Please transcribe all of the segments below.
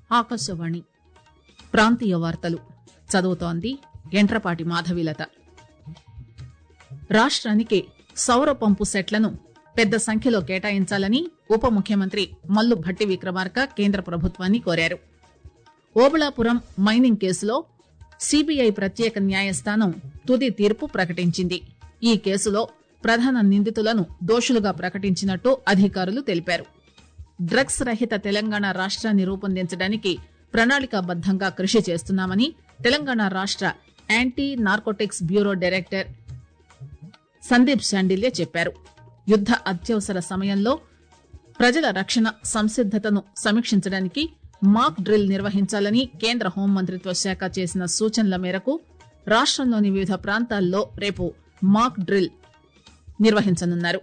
ఆకాశవాణి ప్రాంతీయ వార్తలు చదువుతోంది ఎంట్రపాటి మాధవీలత రాష్ట్రానికి సౌర పంపు సెట్లను పెద్ద సంఖ్యలో కేటాయించాలని ఉప ముఖ్యమంత్రి మల్లు భట్టి విక్రమార్క కేంద్ర ప్రభుత్వాన్ని కోరారు ఓబుళాపురం మైనింగ్ కేసులో సిబిఐ ప్రత్యేక న్యాయస్థానం తుది తీర్పు ప్రకటించింది ఈ కేసులో ప్రధాన నిందితులను దోషులుగా ప్రకటించినట్టు అధికారులు తెలిపారు డ్రగ్స్ రహిత తెలంగాణ రాష్ట్రాన్ని రూపొందించడానికి ప్రణాళికాబద్దంగా కృషి చేస్తున్నామని తెలంగాణ రాష్ట్ర anti narcotics bureau director Sandeep Sandilya చెప్పారు యుద్ద అత్యవసర సమయంలో ప్రజల రక్షణ సంసిద్దతను సమీక్షించడానికి మాక్ డ్రిల్ నిర్వహించాలని కేంద్ర హోంమంత్రిత్వ శాఖ చేసిన సూచనల మేరకు రాష్టంలోని వివిధ ప్రాంతాల్లో రేపు మాక్ డ్రిల్ నిర్వహించనున్నారు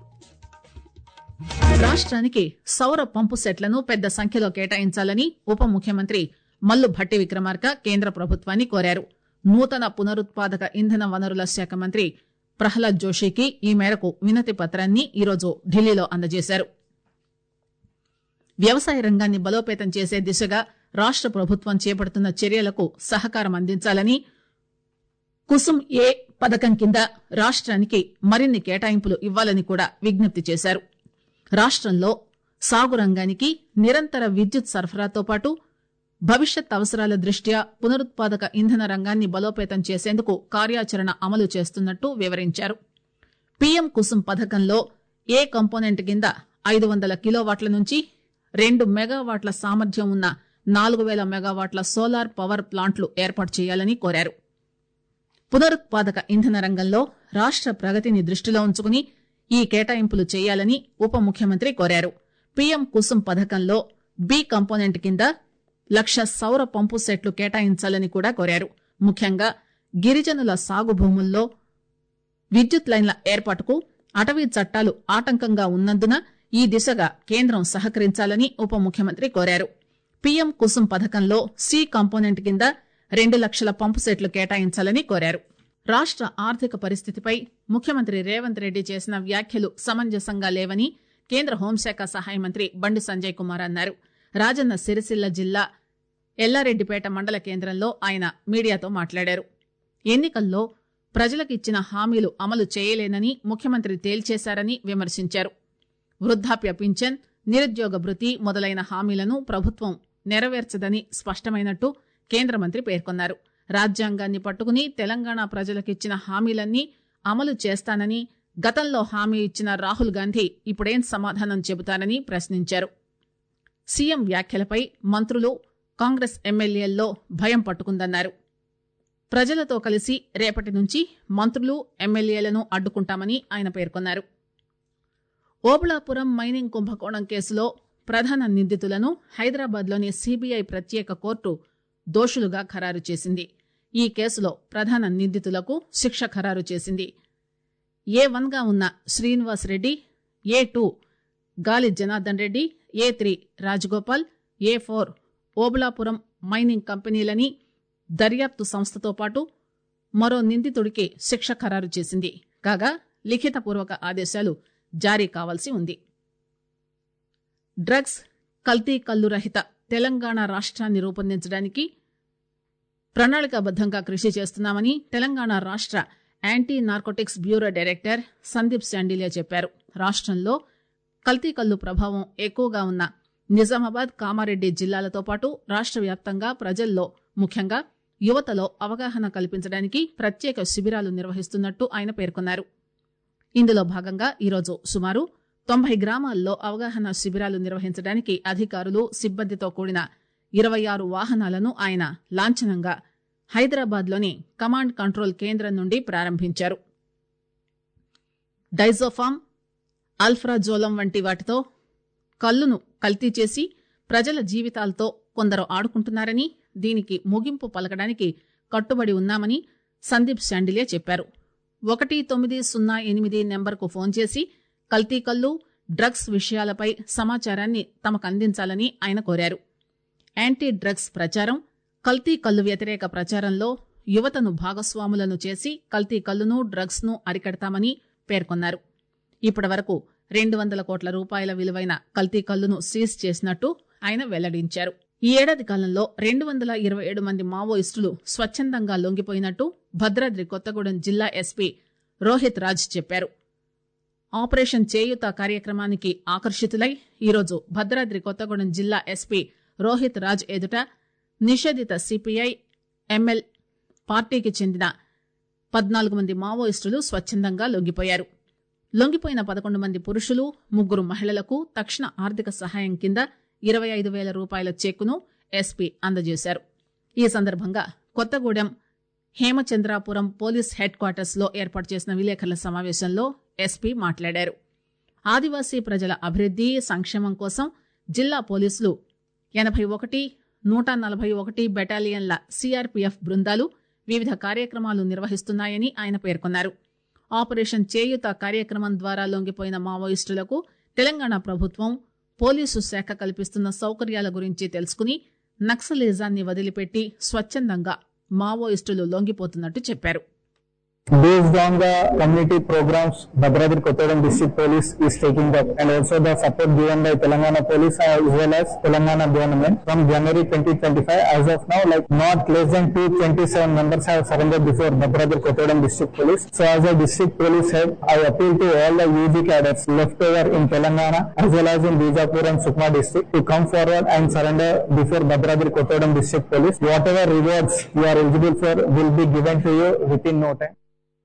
రాష్ట్రానికి సౌర పంపు సెట్లను పెద్ద సంఖ్యలో కేటాయించాలని ఉప ముఖ్యమంత్రి మల్లు భట్టి విక్రమార్క కేంద్ర ప్రభుత్వాన్ని కోరారు నూతన పునరుత్పాదక ఇంధన వనరుల శాఖ మంత్రి ప్రహ్లాద్ జోషికి ఈ మేరకు వినతి పత్రాన్ని ఈరోజు ఢిల్లీలో అందజేశారు వ్యవసాయ రంగాన్ని బలోపేతం చేసే దిశగా రాష్ట ప్రభుత్వం చేపడుతున్న చర్యలకు సహకారం అందించాలని కుసుమ్ ఏ పథకం కింద రాష్ట్రానికి మరిన్ని కేటాయింపులు ఇవ్వాలని కూడా విజ్ఞప్తి చేశారు రాష్టంలో సాగు రంగానికి నిరంతర విద్యుత్ సరఫరాతో పాటు భవిష్యత్ అవసరాల దృష్ట్యా పునరుత్పాదక ఇంధన రంగాన్ని బలోపేతం చేసేందుకు కార్యాచరణ అమలు చేస్తున్నట్టు వివరించారు పీఎం కుసుమ్ పథకంలో ఏ కంపోనెంట్ కింద ఐదు వందల కిలోవాట్ల నుంచి రెండు మెగావాట్ల సామర్థ్యం ఉన్న నాలుగు వేల మెగావాట్ల సోలార్ పవర్ ప్లాంట్లు ఏర్పాటు చేయాలని కోరారు పునరుత్పాదక ఇంధన రంగంలో రాష్ట ప్రగతిని దృష్టిలో ఉంచుకుని ఈ కేటాయింపులు చేయాలని ఉప ముఖ్యమంత్రి కోరారు పీఎం కుసుమ్ పథకంలో బి కంపోనెంట్ కింద లక్ష సౌర పంపు సెట్లు కేటాయించాలని కూడా కోరారు ముఖ్యంగా గిరిజనుల సాగు భూముల్లో విద్యుత్ లైన్ల ఏర్పాటుకు అటవీ చట్టాలు ఆటంకంగా ఉన్నందున ఈ దిశగా కేంద్రం సహకరించాలని ఉప ముఖ్యమంత్రి కోరారు పీఎం కుసుమ్ పథకంలో సి కాంపోనెంట్ కింద రెండు లక్షల పంపు సెట్లు కేటాయించాలని కోరారు రాష్ట ఆర్థిక పరిస్థితిపై ముఖ్యమంత్రి రేవంత్ రెడ్డి చేసిన వ్యాఖ్యలు సమంజసంగా లేవని కేంద్ర హోంశాఖ సహాయ మంత్రి బండి సంజయ్ కుమార్ అన్నారు రాజన్న సిరిసిల్ల జిల్లా ఎల్లారెడ్డిపేట మండల కేంద్రంలో ఆయన మీడియాతో మాట్లాడారు ఎన్నికల్లో ప్రజలకు ఇచ్చిన హామీలు అమలు చేయలేనని ముఖ్యమంత్రి తేల్చేశారని విమర్శించారు వృద్దాప్య పింఛన్ నిరుద్యోగ భృతి మొదలైన హామీలను ప్రభుత్వం నెరవేర్చదని స్పష్టమైనట్టు కేంద్ర మంత్రి పేర్కొన్నారు రాజ్యాంగాన్ని పట్టుకుని తెలంగాణ ప్రజలకిచ్చిన హామీలన్నీ అమలు చేస్తానని గతంలో హామీ ఇచ్చిన రాహుల్ గాంధీ ఇప్పుడేం సమాధానం చెబుతారని ప్రశ్నించారు సీఎం వ్యాఖ్యలపై మంత్రులు కాంగ్రెస్ ఎమ్మెల్యేల్లో భయం పట్టుకుందన్నారు ప్రజలతో కలిసి రేపటి నుంచి మంత్రులు ఎమ్మెల్యేలను అడ్డుకుంటామని ఆయన పేర్కొన్నారు ఓబుళాపురం మైనింగ్ కుంభకోణం కేసులో ప్రధాన నిందితులను హైదరాబాద్లోని సీబీఐ ప్రత్యేక కోర్టు దోషులుగా ఖరారు చేసింది ఈ కేసులో ప్రధాన నిందితులకు శిక్ష ఖరారు చేసింది ఏ వన్ గా ఉన్న Srinivas Reddy A two Gali Janardhan Reddy A three Rajagopal A four Obulapuram mining కంపెనీలని దర్యాప్తు సంస్థతో పాటు మరో నిందితుడికి శిక్ష ఖరారు చేసింది కాగా లిఖితపూర్వక ఆదేశాలు జారీ కావాల్సి ఉంది డ్రగ్స్ కల్తీ కల్లు రహిత తెలంగాణ రాష్ట్రాన్ని రూపొందించడానికి ప్రణాళికాబద్దంగా కృషి చేస్తున్నామని తెలంగాణ రాష్ట్ర anti narcotics bureau director Sandeep Sandilya చెప్పారు రాష్ట్రంలో కల్తీ కల్లు ప్రభావం ఎక్కువగా ఉన్న నిజామాబాద్ కామారెడ్డి జిల్లాలతో పాటు రాష్ట్ర వ్యాప్తంగా ప్రజల్లో ముఖ్యంగా యువతలో అవగాహన కల్పించడానికి ప్రత్యేక శిబిరాలు నిర్వహిస్తున్నట్టు ఆయన పేర్కొన్నారు ఇందులో భాగంగా ఈరోజు సుమారు తొంభై గ్రామాల్లో అవగాహన శిబిరాలు నిర్వహించడానికి అధికారులు సిబ్బందితో కూడిన ఇరవై ఆరు వాహనాలను ఆయన లాంఛనంగా హైదరాబాద్లోని కమాండ్ కంట్రోల్ కేంద్రం నుండి ప్రారంభించారు డైజోఫామ్ అల్ఫ్రాజోలం వంటి వాటితో కల్లును కల్తీ చేసి ప్రజల జీవితాలతో కొందరు ఆడుకుంటున్నారని దీనికి ముగింపు పలకడానికి కట్టుబడి ఉన్నామని సందీప్ శాండిలే చెప్పారు ఒకటి తొమ్మిది సున్నా ఎనిమిది నెంబర్కు ఫోన్ చేసి కల్తీ కల్లు డ్రగ్స్ విషయాలపై సమాచారాన్ని తమకు అందించాలని ఆయన కోరారు యాంటీ డ్రగ్స్ ప్రచారం కల్తీ కల్లు వ్యతిరేక ప్రచారంలో యువతను భాగస్వాములను చేసి కల్తీ కల్లును డ్రగ్స్ ను అరికడతామని పేర్కొన్నారు ఇప్పటి వరకు రెండు వందల కోట్ల రూపాయల విలువైన కల్తీ కల్లును సీజ్ చేసినట్టు ఆయన వెల్లడించారు ఈ ఏడాది కాలంలో రెండు వందల ఇరవై ఏడు మంది మావోయిస్టులు స్వచ్చందంగా లొంగిపోయినట్టు భద్రాద్రి కొత్తగూడెం జిల్లా ఎస్పీ రోహిత్ రాజ్ చెప్పారు ఆపరేషన్ చేయుత కార్యక్రమానికి ఆకర్షితులై ఈరోజు భద్రాద్రి కొత్తగూడెం జిల్లా ఎస్పీ రోహిత్ రాజ్ ఎదుట నిషేధిత సిపిఐ ఎంఎల్ పార్టీకి చెందిన పద్నాలుగు మంది మావోయిస్టులు స్వచ్చందంగా లొంగిపోయారు లొంగిపోయిన పదకొండు మంది పురుషులు ముగ్గురు మహిళలకు తక్షణ ఆర్థిక సహాయం కింద ఇరవై ఐదు వేల రూపాయల చెక్కును ఎస్పీ అందజేశారు ఈ సందర్భంగా Kothagudem Hemachandrapuram police headquarters లో ఏర్పాటు చేసిన విలేకరుల సమావేశంలో ఎస్పీ మాట్లాడారు ఆదివాసీ ప్రజల అభివృద్ది సంక్షేమం కోసం జిల్లా పోలీసులు ఎనబై ఒకటి నూట నలభై ఒకటి బెటాలియన్ల సిఆర్పీఎఫ్ బృందాలు వివిధ కార్యక్రమాలు నిర్వహిస్తున్నాయని ఆయన పేర్కొన్నారు ఆపరేషన్ చేయుత కార్యక్రమం ద్వారా లొంగిపోయిన మావోయిస్టులకు తెలంగాణ ప్రభుత్వం పోలీసు శాఖ కల్పిస్తున్న సౌకర్యాల గురించి తెలుసుకుని నక్సలిజాన్ని వదిలిపెట్టి స్వచ్చందంగా మావోయిస్టులు లొంగిపోతున్నట్టు చెప్పారు Based on the community programs Bhadradri Kottagam District Police is taking up and also the support given by Telangana Police as well as Telangana government from January 2025 as of now like not less than 227 members have surrendered before Bhadradri Kottagam District Police. So as a district police head I appeal to all the UG cadets left over in Telangana as well as in Bijapur and Sukma district to come forward and surrender before Bhadradri Kottagam District Police. Whatever rewards you are eligible for will be given to you within no time.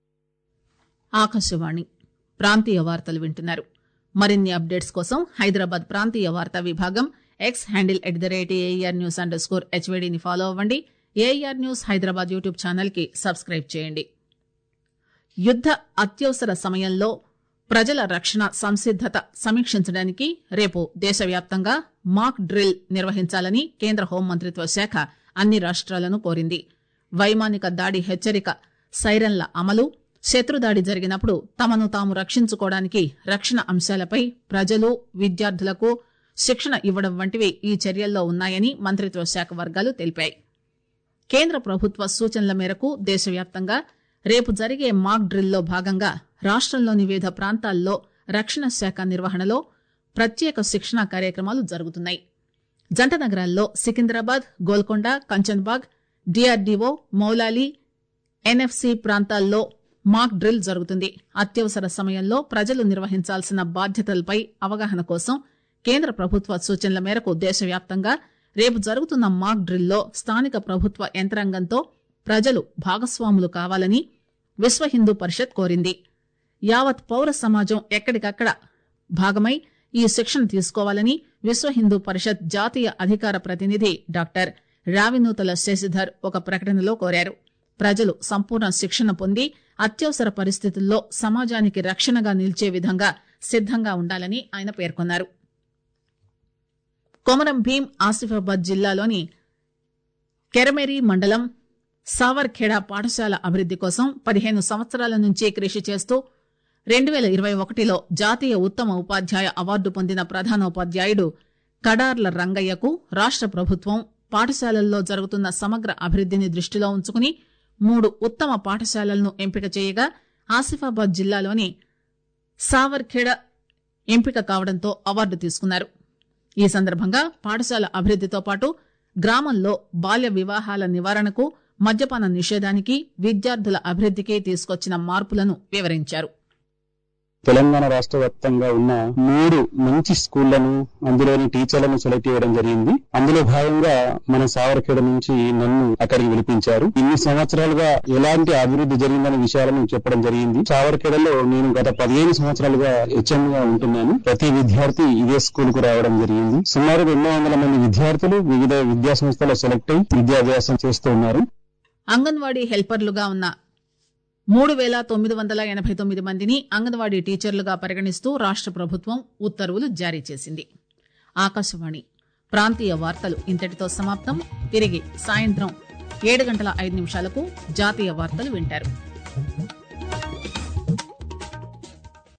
Akashvani ప్రాంతీయ వార్తలు వింటున్నారు మరిన్ని updates కోసం హైదరాబాద్ ప్రాంతీయ వార్తా విభాగం X handle at the rate AR news underscore హెచ్వీడీని follow అవ్వండి AR news Hyderabad YouTube channel కి సబ్స్క్రైబ్ చేయండి యుద్ద అత్యవసర సమయంలో ప్రజల రక్షణ సంసిద్దత సమీక్షించడానికి రేపు దేశవ్యాప్తంగా మాక్ డ్రిల్ నిర్వహించాలని కేంద్ర హోంమంత్రిత్వ శాఖ అన్ని రాష్ట్రాలను కోరింది వైమానిక దాడి హెచ్చరిక సైరన్ల అమలు శత్రుదాడి జరిగినప్పుడు తమను తాము రక్షించుకోవడానికి రక్షణ అంశాలపై ప్రజలు విద్యార్థులకు శిక్షణ ఇవ్వడం వంటివి ఈ చర్యల్లో ఉన్నాయని మంత్రిత్వ శాఖ వర్గాలు తెలిపాయి కేంద్ర ప్రభుత్వ సూచనల మేరకు దేశవ్యాప్తంగా రేపు జరిగే మాక్ డ్రిల్లో భాగంగా రాష్టంలోని వివిధ ప్రాంతాల్లో రక్షణ శాఖ నిర్వహణలో ప్రత్యేక శిక్షణా కార్యక్రమాలు జరుగుతున్నాయి జంట నగరాల్లో సికింద్రాబాద్ గోల్కొండ కంచన్బాగ్ డిఆర్డీఓ మౌలాలి ఎన్ఎఫ్సి ప్రాంతాల్లో మాక్ డ్రిల్ జరుగుతుంది అత్యవసర సమయంలో ప్రజలు నిర్వహించాల్సిన బాధ్యతలపై అవగాహన కోసం కేంద్ర ప్రభుత్వ సూచనల మేరకు దేశవ్యాప్తంగా రేపు జరుగుతున్న మాక్ డ్రిల్లో స్థానిక ప్రభుత్వ యంత్రాంగంతో ప్రజలు భాగస్వాములు కావాలని విశ్వ హిందూ పరిషత్ కోరింది యావత్ పౌర సమాజం ఎక్కడికక్కడ భాగమై ఈ శిక్షణ తీసుకోవాలని విశ్వ హిందూ పరిషత్ జాతీయ అధికార ప్రతినిధి డాక్టర్ రావినూతల శశిధర్ ఒక ప్రకటనలో కోరారు ప్రజలు సంపూర్ణ శిక్షణ పొంది అత్యవసర పరిస్థితుల్లో సమాజానికి రక్షణగా నిలిచే విధంగా సిద్దంగా ఉండాలని ఆయన పేర్కొన్నారు కొమరం భీం ఆసిఫాబాద్ జిల్లాలోని కెరమెరి మండలం సావర్ఖేడా పాఠశాల అభివృద్ది కోసం పదిహేను సంవత్సరాల నుంచి కృషి చేస్తూ రెండు పేల ఇరవై ఒకటిలో జాతీయ ఉత్తమ ఉపాధ్యాయ అవార్డు పొందిన ప్రధానోపాధ్యాయుడు కడార్ల రంగయ్యకు రాష్ట ప్రభుత్వం పాఠశాలల్లో జరుగుతున్న సమగ్ర అభివృద్దిని దృష్టిలో ఉంచుకుని మూడు ఉత్తమ పాఠశాలలను ఎంపిక చేయగా ఆసిఫాబాద్ జిల్లాలోని సావర్ఖేడ ఎంపిక కావడంతో అవార్డు తీసుకున్నారు ఈ సందర్భంగా పాఠశాల అభివృద్దితో పాటు గ్రామంలో బాల్య వివాహాల నివారణకు మద్యపాన నిషేధానికి విద్యార్థుల అభివృద్దికి తీసుకొచ్చిన మార్పులను వివరించారు తెలంగాణ రాష్ట్ర వ్యాప్తంగా ఉన్న మూడు మంచి స్కూళ్లను అందులోని టీచర్లను సెలెక్ట్ చేయడం జరిగింది అందులో భాగంగా మన సావరఖేడ నుంచి నన్ను అక్కడికి పిలిపించారు ఇన్ని సంవత్సరాలుగా ఎలాంటి అభివృద్ధి జరిగిందనే విషయాలను చెప్పడం జరిగింది సావరఖేడలో నేను గత పదిహేను సంవత్సరాలుగా హెచ్ఎం గా ఉంటున్నాను ప్రతి విద్యార్థి ఇదే స్కూల్ కు రావడం జరిగింది సుమారు రెండు వందల మంది విద్యార్థులు వివిధ విద్యా సంస్థల్లో సెలెక్ట్ అయి విద్యాభ్యాసం చేస్తూ ఉన్నారు అంగన్వాడీ హెల్పర్లుగా ఉన్న మూడు పేల తొమ్మిది వందల ఎనబై తొమ్మిది మందిని అంగన్వాడీ టీచర్లుగా పరిగణిస్తూ రాష్ట ప్రభుత్వం ఉత్తర్వులు జారీ చేసింది ఆకాశవాణి ప్రాంతీయ వార్తలు ఇంతటితో సమాప్తం తిరిగి సాయంత్రం ఏడు గంటల ఐదు నిమిషాలకు జాతీయ వార్తలు వింటారు